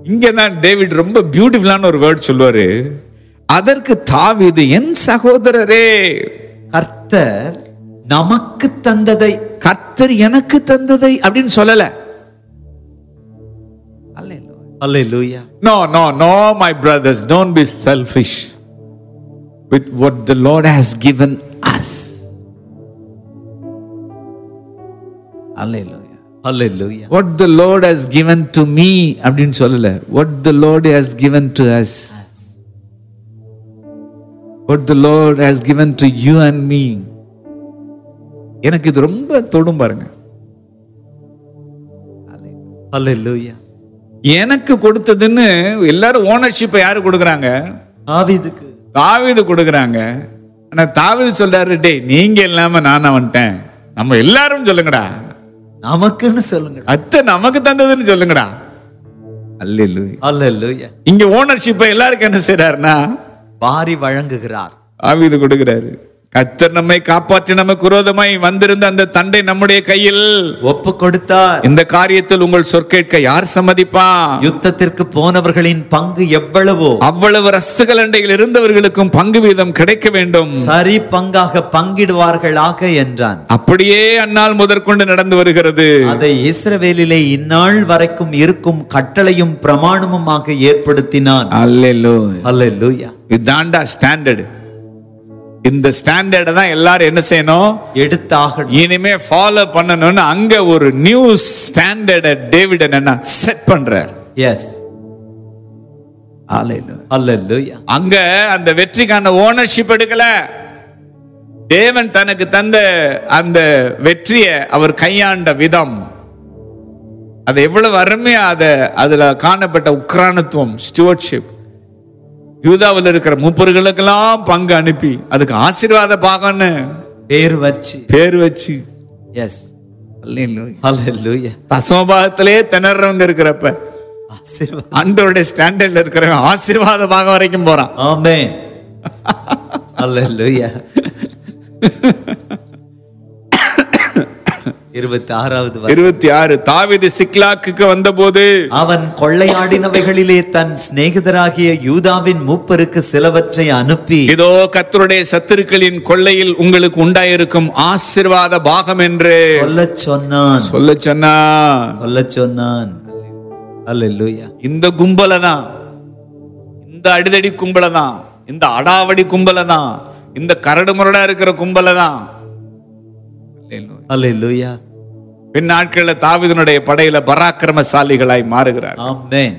இங்க தான் டேவிட் ரொம்ப பியூட்டிஃபுல்லான ஒரு வேர்ட் சொல்லுவாரு அதற்கு தாவீது என் சகோதரரே கர்த்தர் நமக்கு தந்ததை கர்த்தர் எனக்கு தந்ததை அப்படின்னு சொல்லல அல்லேலூயா No, no, no, my brothers, don't be selfish with what the Lord has given us. Hallelujah. Hallelujah What the Lord has given to me அப்படின்னு சொல்லல what the Lord has given to us what the Lord has given to you and me எனக்கு இது ரொம்ப தொடும் பாருங்க அல்லேலூயா எனக்கு கொடுத்ததுன்னு எல்லாரும் ஓனர்ஷிப்பை யாரு கொடுக்குறாங்க ஆவிதுக்கு தாவீது கொடுக்குறாங்க ஆனா தாவீது சொல்றாரு டேய் நீங்க இல்லாம நானா வந்துட்டேன் நம்ம எல்லாரும் சொல்லுங்கடா நமக்குன்னு சொல்லுங்க அத்தை நமக்கு தந்ததுன்னு சொல்லுங்கடா அல்லேலூயா அல்லேலூயா இங்க ஓனர்ஷிப்பை எல்லாருக்கும் என்ன செய்றாருன்னா வாரி வழங்குகிறார் தாவீது கொடுக்கிறாரு கத்தர் நம்மை காப்பாற்றி நமக்கு விரோதமாய் வந்திருந்த அந்த தண்டை நம்முடைய கையில் ஒப்பு கொடுத்தார் இந்த காரியத்தில் உங்கள் சொற்கேட்க யார் சம்மதிப்பான் யுத்தத்திற்கு போனவர்களின் பங்கு எவ்வளவோ அவ்வளவு ரஸ்துகள் அண்டையில் இருந்தவர்களுக்கும் பங்கு வீதம் கிடைக்க வேண்டும் சரி பங்காக பங்கிடுவார்களாக என்றான் அப்படியே அந்நாள் முதற்கொண்டு நடந்து வருகிறது அதை இஸ்ரவேலிலே இந்நாள் வரைக்கும் இருக்கும் கட்டளையும் பிரமாணமுமாக ஏற்படுத்தினான் அல்லேலூயா அல்லேலூயா இதாண்டா ஸ்டாண்டர்டு இந்த ஸ்டாண்டர்டை தான் எல்லாரும் என்ன செய்யணும் எடுத்தாக இனிமே ஃபாலோ பண்ணணும்னு அங்க ஒரு நியூ ஸ்டாண்டர்டை டேவிட் என்ன செட் பண்றார் எஸ் அல்லேலூயா அங்க அந்த வெற்றிக்கான ஓனர்ஷிப் எடுக்கல தேவன் தனக்கு தந்த அந்த வெற்றியை அவர் கையாண்ட விதம் அது எவ்வளவு அருமையா அத அதுல காணப்பட்ட உக்ரானத்துவம் ஸ்டுவர்ட்ஷிப் யூதாவில் இருக்கிற மூப்பர்களுக்கெல்லாம் பங்கு அனுப்பி அதுக்கு ஆசீர்வாத பாகம்னு பேர் வச்சு பேர் வச்சு எஸ் அல்லேலூயா தசமபாகத்திலே திணறவங்க இருக்கிறப்ப ஆசீர்வாதம் அண்டோடைய ஸ்டாண்டர்ட்ல இருக்கிறவன் ஆசீர்வாத பாகம் வரைக்கும் போறான் ஆமென் அல்லேலூயா இருபத்தி ஆறாவது வசனம். இருபத்தி ஆறு தாவீது சிக்லாக்குக்கு வந்தபோது அவன் கொள்ளையாடினவைகளிலே தன் சிநேகிதராகிய யூதாவின் மூப்பருக்கு சிலவற்றை அனுப்பி இதோ கர்த்தருடைய சத்துருக்களின் கொள்ளையில் உங்களுக்கு உண்டாயிருக்கும் ஆசீர்வாத பாகம் என்று சொல்லச் சொன்னான் சொல்ல சொன்னா சொல்லச் சொன்னான் அல்லேலூயா இந்த கும்பலை தான் இந்த அடிதடி கும்பலை தான் இந்த அடாவடி கும்பலை தான் இந்த கரடு முரடா இருக்கிற கும்பலை தான் அல்லேலூயா பின் நாட்கள்ல தாவீதுனுடைய படையில பராக்கிரமசாலிகளாய் மாறுகிறார் ஆமென்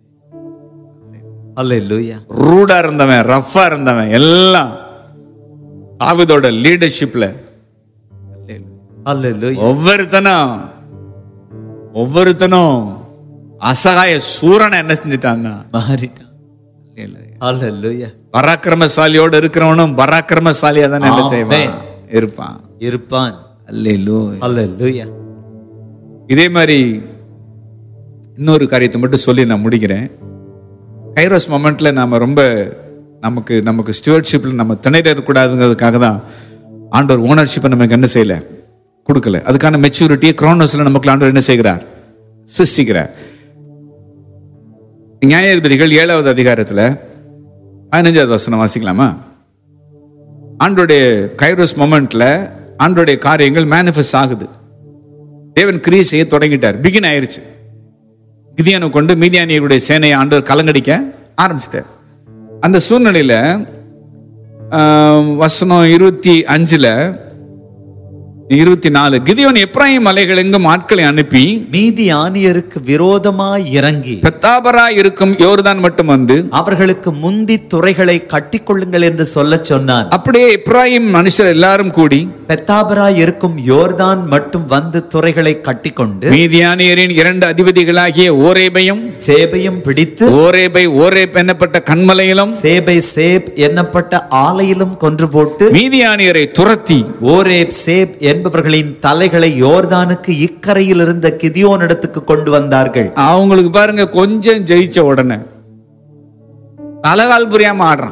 அல்லேலூயா ரூடா இருந்தவன் ரஃபா இருந்தவன் எல்லாம் தாவீதோட லீடர்ஷிப்ல அல்லேலூயா ஒவ்வொருத்தனும் ஒவ்வொருத்தனும் அசகாய சூரனை என்ன செஞ்சுட்டான்னா மாறிட்டான் அல்லேலூயா பராக்கிரமசாலியோட இருக்கிறவனும் பராக்கிரமசாலியா தானே என்ன செய்வான் ஆமென். இருப்பான் இருப்பான் அல்லேலூயா அல்லேலூயா இதே மாதிரி இன்னொரு காரியத்தை மட்டும் சொல்லி நான் முடிக்கிறேன் கைரோஸ் மொமெண்ட்ல நாம ரொம்ப நமக்கு நமக்கு ஸ்டுவர்ட்ஷிப்ல நம்ம திணையில இருக்கக்கூடாதுங்கிறதுக்காக தான் ஆண்டவர் ஓனர்ஷிப்பை நமக்கு என்ன செய்யல கொடுக்கல அதுக்கான மெச்சூரிட்டியை குரோனோஸ்ல நமக்கு ஆண்டவர் என்ன செய்கிறார் சிருஷ்டிக்கிறார் நியாயாதிபதிகள் ஏழாவது அதிகாரத்துல பதினஞ்சாவது வசனம் வாசிக்கலாமா ஆண்டோடைய கைரோஸ் மொமெண்ட்ல ஆண்டோடைய காரியங்கள் மேனிஃபெஸ்ட் ஆகுது தேவன் கிரியை செய்ய தொடங்கிட்டார் பிகின் ஆயிருச்சு கிதியானை கொண்டு மீதியானியருடைய சேனையை ஆண்டவர் கலங்கடிக்க ஆரம்பிச்சிட்டார் அந்த சூழ்நிலையில ஆஹ், வசனம் இருபத்தி அஞ்சுல இருபத்தி நாலு கிதியோன் எப்ராஹிம் மலைகள் எங்கும் ஆட்களை அனுப்பி மீதி ஆணியருக்கு விரோதமாய் இறங்கி பெத்தாபரா இருக்கும் யோர்தான் மட்டும் வந்து அவர்களுக்கு முந்தி துறைகளை கட்டிக்கொள்ளுங்கள் என்று சொல்லச் சொன்னான் அப்படியே இப்ராஹிம் மனுஷர் எல்லாரும் கூடி பெத்தாபரா இருக்கும் யோர்தான் மட்டும் வந்து துறைகளை கட்டிக்கொண்டு மீதியானியரின் இரண்டு அதிபதிகளாகிய ஓரேபையும் சேபையும் பிடித்து ஓரேபை ஓரேப் என்னப்பட்ட கண்மலையிலும் சேபை சேப் என்னப்பட்ட ஆலையிலும் கொன்று போட்டு மீதியானியரை துரத்தி ஓரேப் சேப் என்பவர்களின் தலைகளை யோர்தானுக்கு இக்கரையில் இருந்த கிதியோனிடத்துக்கு கொண்டு வந்தார்கள் அவங்களுக்கு பாருங்க கொஞ்சம் ஜெயிச்ச உடனே தலகால் புரியாம ஆடுறான்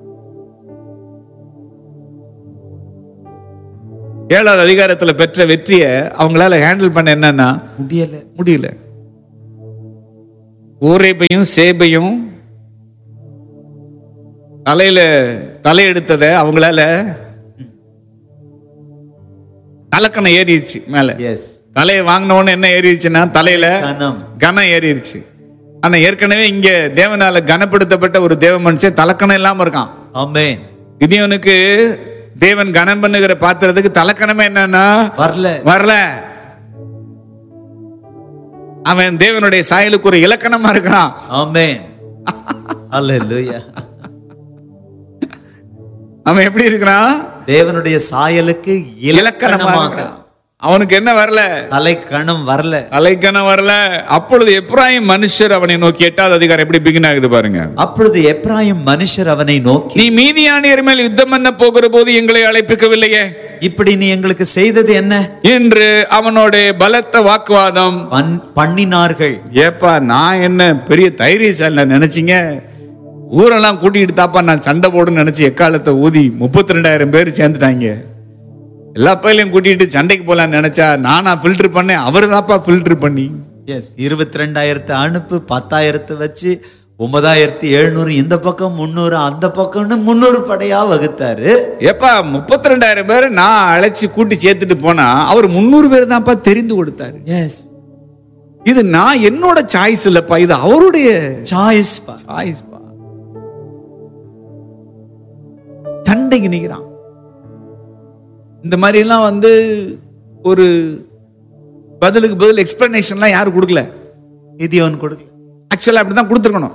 ஏழாவது அதிகாரத்துல பெற்ற வெற்றியை அவங்களால ஹேண்டில் பண்ண என்னன்னா முடியல முடியல ஊரேபையும் சேபையும் தலையில தலையெடுத்தத அவங்களால தலைக்கணம் ஏறிடுச்சு மேல எஸ் தலையை வாங்கின உடனே என்ன ஏறிடுச்சுன்னா தலையில கனம் கனம் ஏறிடுச்சு ஆனா ஏற்கனவே இங்க தேவனால கனப்படுத்தப்பட்ட ஒரு தேவ மனுஷன் தலக்கணம் இல்லாம இருக்கான் ஆமென் கிதியோனுக்கு தேவன் கனம் பண்ணுகிற பாத்திரத்துக்கு தலக்கணமே என்னன்னா வரல வரல அவன் தேவனுடைய சாயலுக்கு ஒரு இலக்கணமா இருக்கிறான் ஆமென் அல்லேலூயா அவன் எப்படி இருக்கிறான் தேவனுடைய சாயலுக்கு இலக்கணமா இலக்கணமாக இருக்கிறான் அவனுக்கு என்ன வரல தலை கணம் வரல தலைக்கணம் வரல அப்பொழுது எப்ராஹிம் மனுஷர் அவனை நோக்கி எட்டாவது அதிகாரம் எப்படி பிகின் ஆகுது பாருங்க அப்பொழுது எப்ராயிம் மனுஷர் அவனை நோக்கி நீ மீதியானியர் மேல் யுத்தம் பண்ண போகிற போது எங்களை அழைப்பிக்கவில்லையே இப்படி நீ எங்களுக்கு செய்தது என்ன என்று அவனோட பலத்த வாக்குவாதம் பண்- பண்ணினார்கள் ஏப்பா நான் என்ன பெரிய தைரியசாலி நினைச்சீங்க ஊரெல்லாம் கூட்டிட்டு தாப்பா நான் சண்டை போடுன்னு நினைச்சு எக்காலத்தை ஊதி முப்பத்தி ரெண்டாயிரம் பேர் சேர்ந்துட்டாங்க எல்லா பையிலையும் கூட்டிட்டு சண்டைக்கு போலான்னு நினைச்சா நானா ஃபில்டர் பண்ணேன் அவரு தாப்பா ஃபில்டர் பண்ணி எஸ் இருபத்தி ரெண்டாயிரத்து அனுப்பு பத்தாயிரத்து வச்சு ஒன்பதாயிரத்தி எழுநூறு இந்த பக்கம் முந்நூறு அந்த பக்கம்னு முந்நூறு படையா வகுத்தாரு ஏப்பா முப்பத்தி ரெண்டாயிரம் பேர் நான் அழைச்சி கூட்டி சேர்த்துட்டு போனா அவர் முந்நூறு பேர் தான்ப்பா தெரிந்து கொடுத்தாரு எஸ் இது நான் என்னோட சாய்ஸ் இல்லப்பா இது அவருடைய சாய்ஸ் சாய்ஸ் பா சண்டைக்கு நிக்கிறான் இந்த மாதிரி எல்லாம் வந்து ஒரு பதிலுக்கு பதில் எக்ஸ்பிளனேஷன்லாம் யாரும் கொடுக்கல கிதியோன் கொடுக்கல ஆக்சுவலா அப்படிதான் கொடுத்துருக்கணும்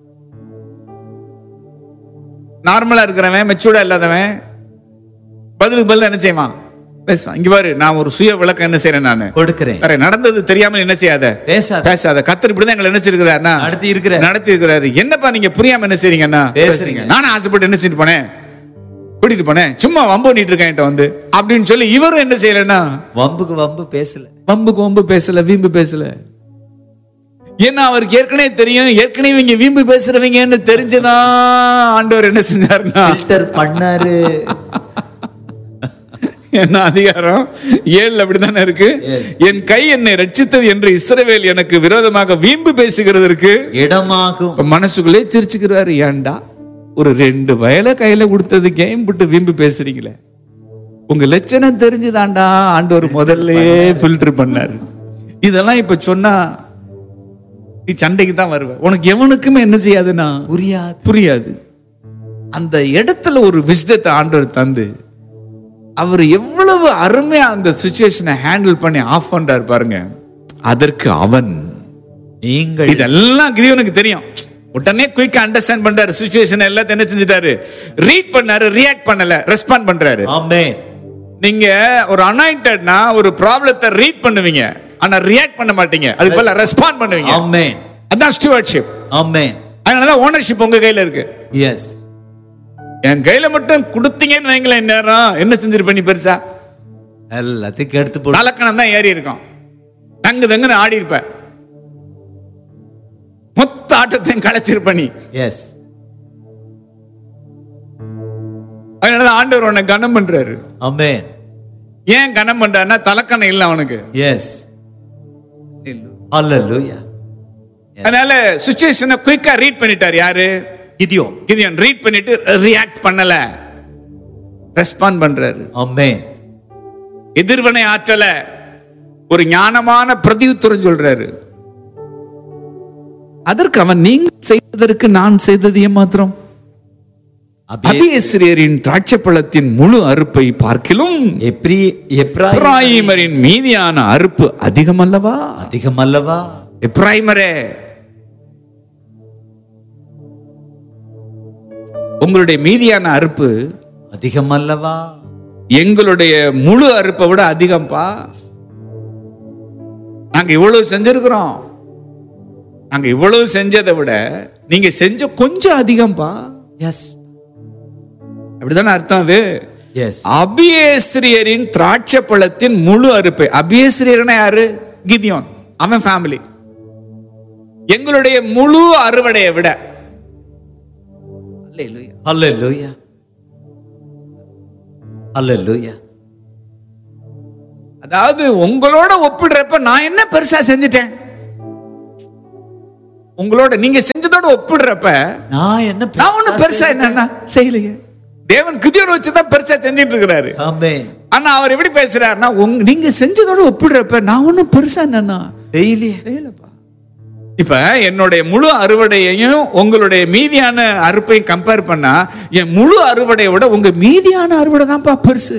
நார்மலா இருக்கிறவன் மெச்சூர்டா இல்லாதவன் பதிலுக்கு பதில் என்ன செய்வான் பேசுவான் இங்க பாரு நான் ஒரு சுய விளக்கம் என்ன செய்யறேன் நானு கொடுக்கிறேன் தரேன். நடந்தது தெரியாமல் என்ன செய்யாத பேசாத பேசாத கத்தர் இப்படிதான் எங்களை நினைச்சிருக்கிறாருன்னா நடத்தி இருக்கிற நடத்தி இருக்கிறாரு என்னப்பா நீங்க புரியாம என்ன செய்றீங்கன்னா பேசுறீங்க. நானும் ஆசைப்பட்டு என்ன செஞ்சுட்டு போனேன் கூட்டிட்டு போனேன் சும்மா வம்பு பண்ணிட்டு இருக்கேன் என்கிட்ட வந்து அப்படின்னு சொல்லி இவரும் என்ன செய்யலன்னா வம்புக்கு வம்பு பேசல வம்புக்கு வம்பு பேசல வீம்பு பேசல ஏன்னா அவருக்கு ஏற்கனவே தெரியும் ஏற்கனவே இவங்க வீம்பு பேசுறவங்கன்னு தெரிஞ்சுதான் ஆண்டவர் என்ன செஞ்சாருன்னா ஃபில்டர் பண்ணாரு என்ன அதிகாரம் ஏழுல அப்படித்தானே இருக்கு Yes. என் கை என்னை ரட்சித்தது என்று இஸ்ரவேல் எனக்கு விரோதமாக வீம்பு பேசுகிறதற்கு இடமாகும் இப்ப மனசுக்குள்ளே சிரிச்சுக்கிறாரு ஏன்டா ஒரு ரெண்டு வயலை கையில கொடுத்தது கேம் விட்டு வீம்பு பேசுறீங்களே உங்க லட்சணம் தெரிஞ்சுதான்டா ஆண்டவர் முதல்லயே ஃபில்டர் பண்ணாரு இதெல்லாம் இப்ப சொன்னா நீ சண்டைக்கு தான் வருவ உனக்கு எவனுக்குமே என்ன செய்யாதுன்னா புரியாது புரியாது அந்த இடத்துல ஒரு விஸ்தத்தை ஆண்டவர் தந்து அவர் எவ்வளவு அருமையா அந்த சுச்சுவேஷனை ஹேண்டில் பண்ணி ஆஃப் பண்றாரு பாருங்க அதற்கு அவன் நீங்கள் இதெல்லாம் கிரியவனுக்கு தெரியும் உடனே குயிக்கா அண்டர்ஸ்டாண்ட் பண்றாரு சுச்சுவேஷன் எல்லாத்தையும் என்ன செஞ்சுட்டாரு ரீட் பண்ணாரு ரியாக்ட் பண்ணல ரெஸ்பாண்ட் பண்றாரு ஆமென் நீங்க ஒரு அனாயிண்டட்னா ஒரு ப்ராப்ளத்தை ரீட் பண்ணுவீங்க ஆனா ரியாக்ட் பண்ண மாட்டீங்க அதுக்கு பதிலா ரெஸ்பாண்ட் பண்ணுவீங்க ஆமென் அதான் ஸ்டுவர்ட்ஷிப் ஆமென் அதனால ஓனர்ஷிப் உங்க கையில இருக்கு எஸ் என் கையில மட்டும் கொடுத்தீங்கன்னு வைங்களேன் நேரம் என்ன செஞ்சிருப்ப நீ பெருசா எல்லாத்தையும் எடுத்து போட்டு தலக்கணம் தான் ஏறி இருக்கும் தங்கு தங்குன்னு ஆடி இருப்ப மொத்த ஆட்டத்தையும் களைச்சிருப்ப நீ எஸ் அதனால ஆண்டவர் உன்னை கனம் பண்றாரு ஆமென் ஏன் கனம் பண்றாருன்னா தலக்கணம் இல்லை அவனுக்கு எஸ் ஹalleluya அதனால சுச்சுவேஷனை குயிக்கா ரீட் பண்ணிட்டார் யாரு கிதியோன் கிதியன் ரீட் பண்ணிட்டு ரியாக்ட் பண்ணல ரெஸ்பாண்ட் பண்றாரு ஆமென் எதிர்வினை ஆற்றல ஒரு ஞானமான பிரதியுத்தரம் சொல்றாரு அதற்கு அவன் நீங்க செய்ததற்கு நான் செய்தது ஏமாத்திரம் அபியேசிரியரின் திராட்சை பழத்தின் முழு அறுப்பை பார்க்கிலும் எப்ரி எப்ராயிம் எப்ராயிமரின் மீதியான அறுப்பு அதிகம் அல்லவா அதிகம் அல்லவா எப்ராயிமரே உங்களுடைய மீதியான அறுப்பு அதிகம் அல்லவா எங்களுடைய முழு அறுப்பை விட அதிகம்ப்பா நாங்க இவ்வளவு செஞ்சிருக்கிறோம் நாங்க இவ்வளவு செஞ்சதை விட நீங்க செஞ்ச கொஞ்சம் அதிகம்ப்பா எஸ் அப்படிதானே அர்த்தம் அது எஸ் அபியேஸ்திரியரின் திராட்சை பழத்தின் முழு அறுப்பை அபியேஸ்திரியர்னா யாரு கிதியோன் அவன் ஃபேமிலி எங்களுடைய முழு அறுவடையை விட அல்லேலூயா. ஹalleluya ஹalleluya அதாவது உங்களோட ஒப்பிடுறப்ப நான் என்ன பெருசா செஞ்சுட்டேன் உங்களோட நீங்க செஞ்சதோட ஒப்பிடுறப்ப நான் என்ன நான் ஒண்ணு பெருசா என்னன்னா செய்யலையே தேவன் கிதியோட வச்சுதான் பெருசா செஞ்சிட்டு இருக்கிறாரு ஆமென் ஆனா அவர் எப்படி பேசுறாருன்னா உங்க நீங்க செஞ்சதோட ஒப்பிடுறப்ப நான் ஒண்ணும் பெருசா என்னன்னா செய்யலையே செய்யலப்பா இப்ப என்னுடைய முழு அறுவடையையும் உங்களுடைய மீதியான அறுப்பையும் கம்பேர் பண்ணா என் முழு அறுவடையை விட உங்க மீதியான அறுவடை தான்ப்பா பெருசு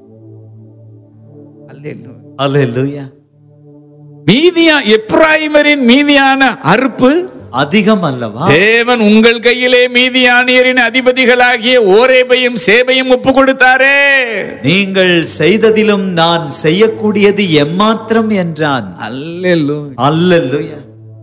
அல்லேலூயா. அல்லேலூயா மீதியா எப்ராயிமரின் மீதியான அறுப்பு அதிகம் அல்லவா தேவன் உங்கள் கையிலே மீதியானியரின் அதிபதிகளாகிய ஓரேபையும் சேபையும் ஒப்பு கொடுத்தாரே நீங்கள் செய்ததிலும் நான் செய்யக்கூடியது எம்மாத்திரம் என்றான் அல்லேலூயா. அல்லேலூயா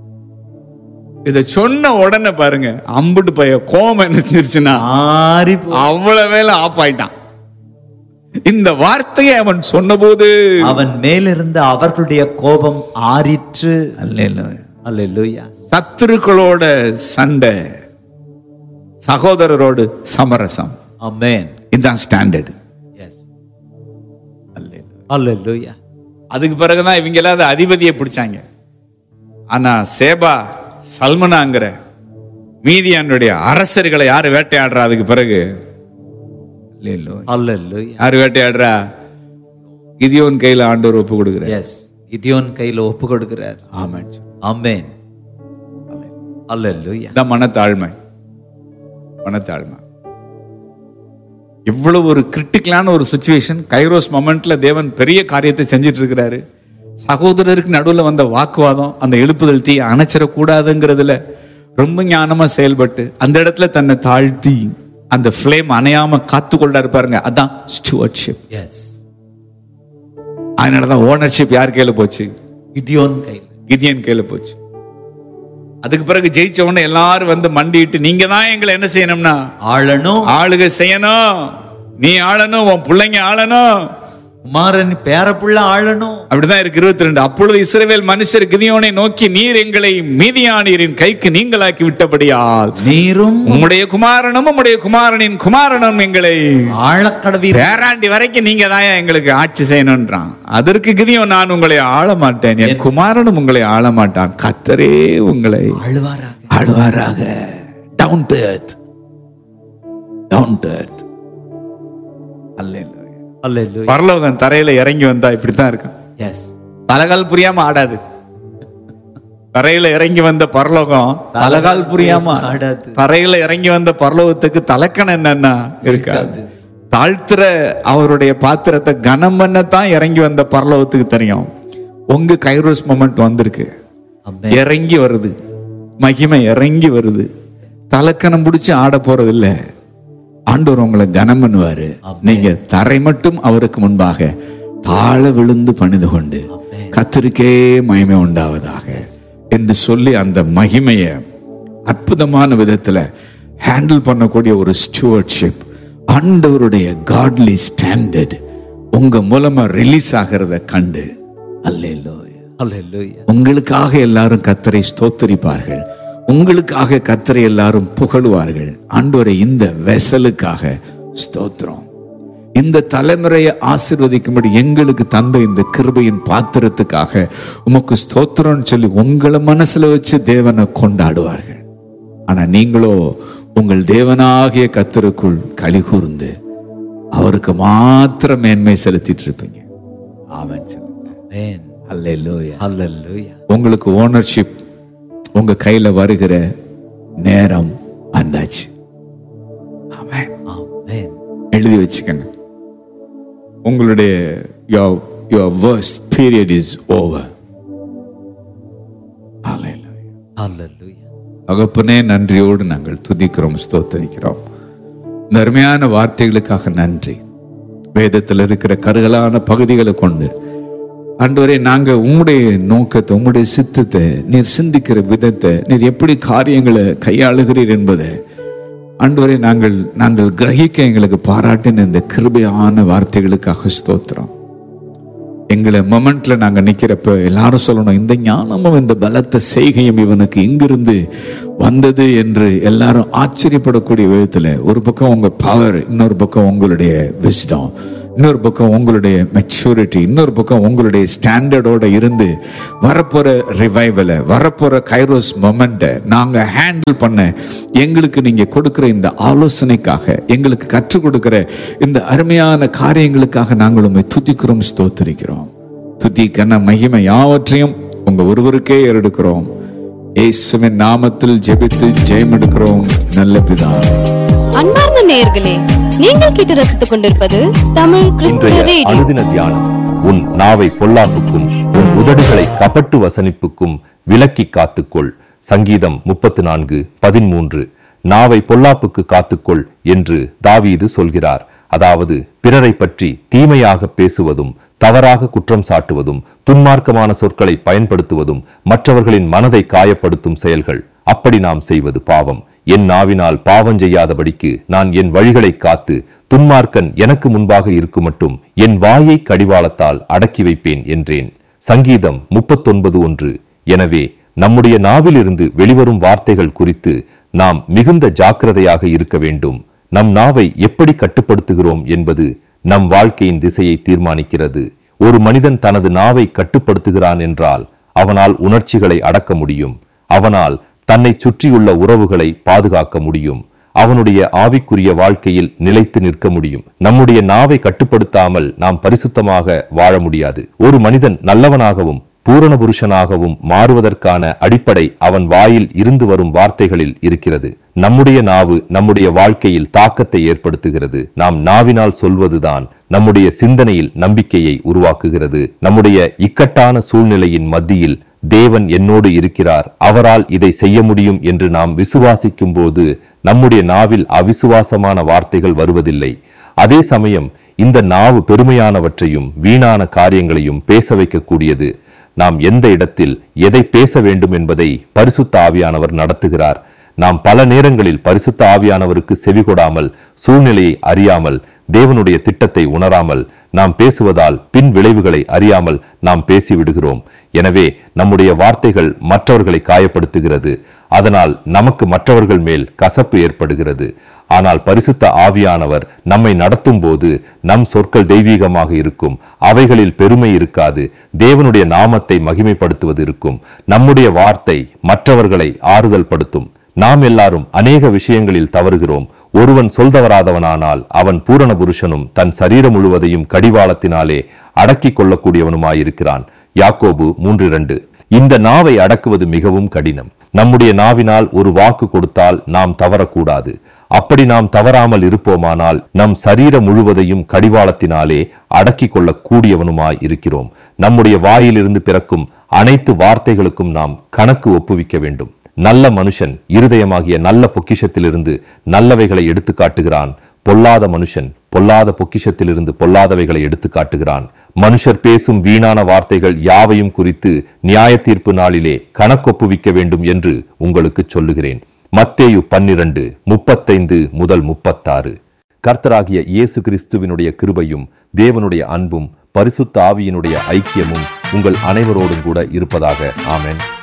இத சொன்ன உடனே பாருங்க அம்புட்டு பைய கோபம் என்ன செஞ்சிருச்சுன்னா ஆறி போ- அவ்வளவு வேலை ஆஃப் ஆயிட்டான் இந்த வார்த்தையை அவன் சொன்னபோது அவன் மேலிருந்த அவர்களுடைய கோபம் ஆறிற்று அல்லேலூயா சத்துருக்களோட சண்டை சகோதரரோடு சமரசம் ஆமென் இதுதான் ஸ்டாண்டர்ட் எஸ் அல்லேலூயா அதுக்கு பிறகுதான் இவங்க எல்லாம் அதிபதியை பிடிச்சாங்க ஆனா சேபா சல்மனாங்கிற மீதியானுடைய அரசர்களை யாரு வேட்டையாடுறா அதுக்கு பிறகு அல்லேலூயா. அல்லேலூயா யாரு வேட்டையாடுறா கிதியோன் கையில ஆண்டவர் ஒப்பு கொடுக்குற எஸ் கிதியோன் கையில ஒப்பு கொடுக்கிறார் ஆமாம் ஆமென் அல்லேலூயா இதான் மனத்தாழ்மை மனத்தாழ்மை இவ்வளவு ஒரு கிரிட்டிக்கலான ஒரு சுச்சுவேஷன் கைரோஸ் மொமெண்ட்ல தேவன் பெரிய காரியத்தை செஞ்சிட்டு இருக்கிறாரு சகோதரருக்கு நடுவில் வந்த வாக்குவாதம் அந்த எழுப்புதல் தீ அணைச்சிடக்கூடாதுங்கிறதுல ரொம்ப ஞானமா செயல்பட்டு அந்த இடத்துல தன்னை தாழ்த்தி அந்த ஃப்ளேம் அணையாம காத்து கொள்ளாரு பாருங்க அதான் ஸ்டுவர்ட்ஷிப் எஸ் அதனாலதான் ஓனர்ஷிப் யார் கையில போச்சு கிதியோன் கையில கிதியன் கையில போச்சு அதுக்கு பிறகு ஜெயிச்ச உடனே எல்லாரும் வந்து மண்டிட்டு நீங்க தான் எங்களை என்ன செய்யணும்னா ஆளணும் ஆளுக செய்யணும் நீ ஆளணும் உன் பிள்ளைங்க ஆளணும் குமாரன் பேரப்புள்ள ஆளணும் அப்படிதான் இருக்கு இருபத்தி ரெண்டு அப்பொழுது இஸ்ரவேல் மனுஷர் கிதியோனை நோக்கி நீர் எங்களை மீதியானீரின் கைக்கு நீங்களாக்கி விட்டபடியால் நீரும் உம்முடைய குமாரனும் உம்முடைய குமாரனின் குமாரனும் எங்களை ஆழக்கடவீர் பேராண்டி வரைக்கும் நீங்க தான் எங்களுக்கு ஆட்சி செய்யணும்ன்றான் அதற்கு கிதியோன் நான் உங்களை ஆள மாட்டேன் என் குமாரனும் உங்களை ஆள மாட்டான் கத்தரே உங்களை ஆழ்வாராக ஆழ்வாராக down to earth down to earth அல்லேலூயா அல்லேலூயா பரலோகம் தரையில இறங்கி வந்தா இப்படித்தான் இருக்கும் எஸ் தலகால் புரியாம ஆடாது தரையில இறங்கி வந்த பரலோகம் தலகால் புரியாம ஆடாது. தரையில இறங்கி வந்த பரலோகத்துக்கு தலக்கணம் என்னன்னா இருக்காது தாழ்த்துற அவருடைய பாத்திரத்தை கனம் பண்ணத்தான் இறங்கி வந்த பரலோகத்துக்கு தெரியும் உங்க கைரோஸ் மொமெண்ட் வந்திருக்கு ஆமென். இறங்கி வருது மகிமை இறங்கி வருது தலக்கணம் பிடிச்சு ஆட போறது இல்ல ஆண்டவர் உங்களை கனம் பண்ணுவாரு நீங்க தரை மட்டும் அவருக்கு முன்பாக தாழ விழுந்து பணிந்து கொண்டு கத்திருக்கே மகிமை உண்டாவதாக என்று சொல்லி அந்த மகிமையை அற்புதமான விதத்துல ஹேண்டில் பண்ணக்கூடிய ஒரு ஸ்டூவர்ட்ஷிப் ஆண்டவருடைய காட்லி ஸ்டாண்டர்ட் உங்க மூலமா ரிலீஸ் ஆகிறத கண்டு அல்லேலூயா அல்லேலூயா உங்களுக்காக எல்லாரும் கத்தரை ஸ்தோத்தரிப்பார்கள் உங்களுக்காக கத்தரை எல்லாரும் புகழுவார்கள் ஆண்டவரை இந்த வெசலுக்காக ஸ்தோத்திரம் இந்த தலைமுறையை ஆசீர்வதிக்கும்படி எங்களுக்கு தந்த இந்த கிருபையின் பாத்திரத்துக்காக உமக்கு ஸ்தோத்திரம்னு சொல்லி உங்களை மனசுல வச்சு தேவனை கொண்டாடுவார்கள் ஆனா நீங்களோ உங்கள் தேவனாகிய கத்தருக்குள் களி கூர்ந்து அவருக்கு மாத்திரம் மேன்மை செலுத்திட்டு இருப்பீங்க ஆமென் சொல்லுங்க ஆமென் அல்லேலூயா அல்லேலூயா உங்களுக்கு ஓனர்ஷிப் உங்க கையில வருகிற நேரம் வந்தாச்சு ஆமென். ஆமென் எழுதி வச்சுக்கங்க உங்களுடைய your your worst period is over Hallelujah. அல்லேலூயா தகப்பனே நன்றியோடு நாங்கள் துதிக்கிறோம் ஸ்தோத்தரிக்கிறோம் இந்த அருமையான வார்த்தைகளுக்காக நன்றி வேதத்தில் இருக்கிற கருகலான பகுதிகளை கொண்டு ஆண்டவரே நாங்க உம்முடைய நோக்கத்தை உம்முடைய சித்தத்தை நீர் சிந்திக்கிற விதத்தை நீர் எப்படி காரியங்களை கையாளுகிறீர் என்பதை ஆண்டவரே நாங்கள் நாங்கள் கிரகிக்க எங்களுக்கு பாராட்டின இந்த கிருபையான வார்த்தைகளுக்காக ஸ்தோத்திரம் எங்களை மொமெண்ட்ல நாங்க நிக்கிறப்ப எல்லாரும் சொல்லணும் இந்த ஞானமும் இந்த பலத்த செய்கையும் இவனுக்கு இங்கிருந்து வந்தது என்று எல்லாரும் ஆச்சரியப்படக்கூடிய விதத்துல ஒரு பக்கம் உங்க பவர் இன்னொரு பக்கம் உங்களுடைய விஸ்டம் இன்னொரு பக்கம் உங்களுடைய மெச்சூரிட்டி இன்னொரு பக்கம் உங்களுடைய ஸ்டாண்டர்டோட இருந்து வரப்போற ரிவைவலை வரப்போற கைரோஸ் மொமெண்ட்டை நாங்க ஹேண்டில் பண்ண எங்களுக்கு நீங்க கொடுக்கிற இந்த ஆலோசனைக்காக எங்களுக்கு கற்றுக் கொடுக்கிற இந்த அருமையான காரியங்களுக்காக நாங்கள் உண்மை துதிக்கிறோம் ஸ்தோத்திரிக்கிறோம் துதி கன மகிமை யாவற்றையும் உங்க ஒருவருக்கே எடுக்கிறோம் இயேசுவின் நாமத்தில் ஜெபித்து ஜெயம் எடுக்கிறோம் நல்ல பிதாவே அன்பார்ந்த நேயர்களே நீங்கள் கேட்டு ரசித்துக் கொண்டிருப்பது தமிழ் கிறிஸ்துவ இன்றைய ரேடியோ அனுதின தியானம் உன் நாவை பொல்லாப்புக்கும் உன் உதடுகளை கபட்டு வசனிப்புக்கும் விலக்கி காத்துக்கொள் சங்கீதம் முப்பத்து நான்கு பதிமூன்று நாவை பொல்லாப்புக்கு காத்துக்கொள் என்று தாவீது சொல்கிறார் அதாவது பிறரை பற்றி தீமையாக பேசுவதும் தவறாக குற்றம் சாட்டுவதும் துன்மார்க்கமான சொற்களை பயன்படுத்துவதும் மற்றவர்களின் மனதை காயப்படுத்தும் செயல்கள் அப்படி நாம் செய்வது பாவம் என் நாவினால் பாவம் செய்யாதபடிக்கு நான் என் வழிகளை காத்து துன்மார்க்கன் எனக்கு முன்பாக இருக்கும் மட்டும் என் வாயை கடிவாளத்தால் அடக்கி வைப்பேன் என்றேன் சங்கீதம் முப்பத்தொன்பது ஒன்று எனவே நம்முடைய நாவிலிருந்து வெளிவரும் வார்த்தைகள் குறித்து நாம் மிகுந்த ஜாக்கிரதையாக இருக்க வேண்டும் நம் நாவை எப்படி கட்டுப்படுத்துகிறோம் என்பது நம் வாழ்க்கையின் திசையை தீர்மானிக்கிறது ஒரு மனிதன் தனது நாவை கட்டுப்படுத்துகிறான் என்றால் அவனால் உணர்ச்சிகளை அடக்க முடியும் அவனால் தன்னை சுற்றியுள்ள உறவுகளை பாதுகாக்க முடியும் அவனுடைய ஆவிக்குரிய வாழ்க்கையில் நிலைத்து நிற்க முடியும் நம்முடைய நாவை கட்டுப்படுத்தாமல் நாம் பரிசுத்தமாக வாழ முடியாது ஒரு மனிதன் நல்லவனாகவும் பூரண புருஷனாகவும் மாறுவதற்கான அடிப்படை அவன் வாயில் இருந்து வரும் வார்த்தைகளில் இருக்கிறது நம்முடைய நாவு நம்முடைய வாழ்க்கையில் தாக்கத்தை ஏற்படுத்துகிறது நாம் நாவினால் சொல்வதுதான் நம்முடைய சிந்தனையில் நம்பிக்கையை உருவாக்குகிறது நம்முடைய இக்கட்டான சூழ்நிலையின் மத்தியில் தேவன் என்னோடு இருக்கிறார் அவரால் இதை செய்ய முடியும் என்று நாம் விசுவாசிக்கும் போது நம்முடைய நாவில் அவிசுவாசமான வார்த்தைகள் வருவதில்லை அதே சமயம் இந்த நாவு பெருமையானவற்றையும் வீணான காரியங்களையும் பேச வைக்கக்கூடியது நாம் எந்த இடத்தில் எதை பேச வேண்டும் என்பதை பரிசுத்த ஆவியானவர் நடத்துகிறார் நாம் பல நேரங்களில் பரிசுத்த ஆவியானவருக்கு செவிகொடாமல் சூழ்நிலையை அறியாமல் தேவனுடைய திட்டத்தை உணராமல் நாம் பேசுவதால் பின் விளைவுகளை அறியாமல் நாம் பேசிவிடுகிறோம் எனவே நம்முடைய வார்த்தைகள் மற்றவர்களை காயப்படுத்துகிறது அதனால் நமக்கு மற்றவர்கள் மேல் கசப்பு ஏற்படுகிறது ஆனால் பரிசுத்த ஆவியானவர் நம்மை நடத்தும் போது நம் சொற்கள் தெய்வீகமாக இருக்கும் அவைகளில் பெருமை இருக்காது தேவனுடைய நாமத்தை மகிமைப்படுத்துவது இருக்கும் நம்முடைய வார்த்தை மற்றவர்களை ஆறுதல் படுத்தும் நாம் எல்லாரும் அநேக விஷயங்களில் தவறுகிறோம் ஒருவன் சொல்தவராதவனானால் அவன் பூரண புருஷனும் தன் சரீரம் முழுவதையும் கடிவாளத்தினாலே அடக்கிக் கொள்ளக்கூடியவனுமாயிருக்கிறான் யாக்கோபு மூன்று இரண்டு இந்த நாவை அடக்குவது மிகவும் கடினம் நம்முடைய நாவினால் ஒரு வாக்கு கொடுத்தால் நாம் தவறக்கூடாது அப்படி நாம் தவறாமல் இருப்போமானால் நம் சரீரம் முழுவதையும் கடிவாளத்தினாலே அடக்கிக் கொள்ளக் கூடியவனுமாய் இருக்கிறோம் நம்முடைய வாயிலிருந்து பிறக்கும் அனைத்து வார்த்தைகளுக்கும் நாம் கணக்கு ஒப்புவிக்க வேண்டும் நல்ல மனுஷன் இருதயமாகிய நல்ல பொக்கிஷத்திலிருந்து நல்லவைகளை எடுத்து காட்டுகிறான் பொல்லாத மனுஷன் பொல்லாத பொக்கிஷத்திலிருந்து பொல்லாதவைகளை எடுத்து காட்டுகிறான் மனுஷர் பேசும் வீணான வார்த்தைகள் யாவையும் குறித்து நியாய தீர்ப்பு நாளிலே கணக்கொப்புவிக்க வேண்டும் என்று உங்களுக்கு சொல்லுகிறேன் மத்தேயு பன்னிரண்டு முப்பத்தைந்து முதல் முப்பத்தாறு கர்த்தராகிய இயேசு கிறிஸ்துவினுடைய கிருபையும் தேவனுடைய அன்பும் பரிசுத்த ஆவியினுடைய ஐக்கியமும் உங்கள் அனைவரோடும் கூட இருப்பதாக ஆமென்